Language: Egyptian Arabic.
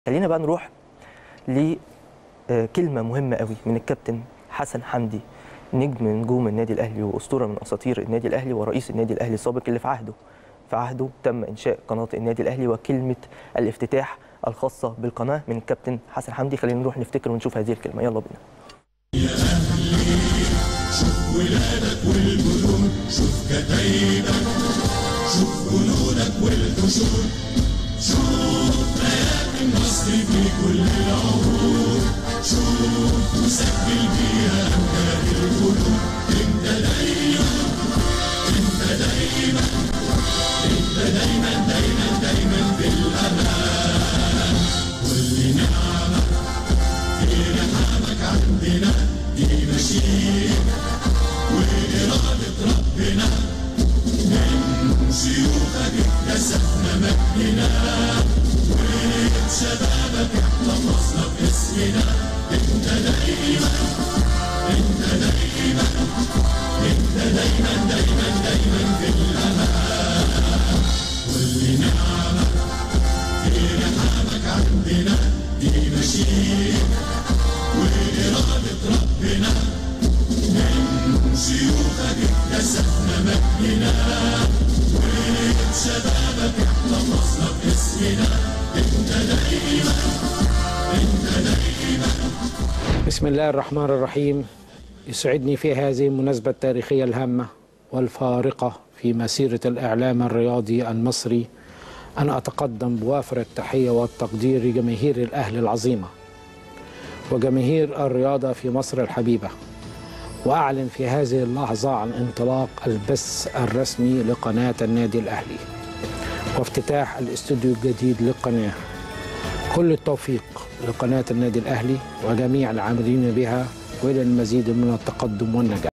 خلينا بقى نروح لكلمة مهمة قوي من الكابتن حسن حمدي نجم من نجوم النادي الأهلي وأسطورة من أساطير النادي الأهلي ورئيس النادي الأهلي السابق اللي في عهده في عهده تم إنشاء قناة النادي الأهلي وكلمة الافتتاح الخاصة بالقناة من الكابتن حسن حمدي خلينا نروح نفتكر ونشوف هذه الكلمة يلا بينا شوف ولادك والجنود شوف كتايبك شوف جنودك والحشود شوف حياة النصر في كل العهود شوف وسجل بيها أمجاد الخلود انت دايما انت دايما انت دايما دايما دايما في الأمان كل نعمة في رحمك عندنا دي مشيئة وإرادة ربنا من شيوخك اكتسبنا مجدنا وشبابك احتفظنا باسمنا انت دايما انت دايما انت دايما دايما دايما في الامان كل نعمة في رحمك عندنا دي مشيئة وإرادة ربنا من شيوخك اكتسبنا مجدنا وشبابك احتفظنا باسمنا انت دايما انت دايما بسم الله الرحمن الرحيم يسعدني في هذه المناسبة التاريخية الهامة والفارقة في مسيرة الإعلام الرياضي المصري أن أتقدم بوافر التحية والتقدير لجماهير الأهل العظيمة وجماهير الرياضة في مصر الحبيبة وأعلن في هذه اللحظة عن انطلاق البث الرسمي لقناة النادي الأهلي وافتتاح الاستوديو الجديد للقناة كل التوفيق لقناة النادي الأهلي وجميع العاملين بها وإلى المزيد من التقدم والنجاح